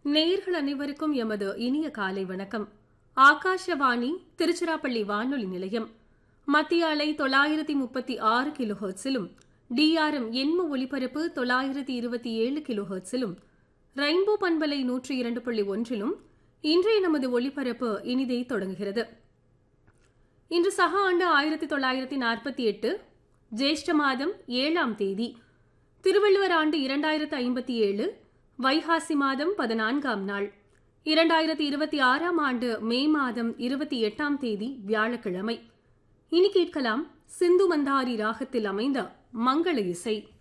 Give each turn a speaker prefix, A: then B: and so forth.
A: நேயர்கள் அனைவருக்கும் எமது இனிய காலை வணக்கம் ஆகாஷவாணி திருச்சிராப்பள்ளி வானொலி நிலையம் மத்திய அலை தொள்ளாயிரத்தி முப்பத்தி ஆறு கிலோஹெர்ட்ஸிலும் டிஆர்எம் எண்ம ஒலிபரப்பு தொள்ளாயிரத்தி இருபத்தி ஏழு கிலோஹெர்ட்ஸிலும் ரெயின்போ பண்பலை நூற்றி இரண்டு புள்ளி ஒன்றிலும் இன்றைய நமது ஒலிபரப்பு இனிதே தொடங்குகிறது இன்று சக ஆண்டு ஆயிரத்தி தொள்ளாயிரத்தி நாற்பத்தி எட்டு ஜேஷ்ட மாதம் ஏழாம் தேதி திருவள்ளுவர் ஆண்டு இரண்டாயிரத்து ஐம்பத்தி ஏழு வைகாசி மாதம் பதினான்காம் நாள் இரண்டாயிரத்தி இருபத்தி ஆறாம் ஆண்டு மே மாதம் இருபத்தி எட்டாம் தேதி வியாழக்கிழமை இனி கேட்கலாம் சிந்து மந்தாரி ராகத்தில் அமைந்த மங்கள இசை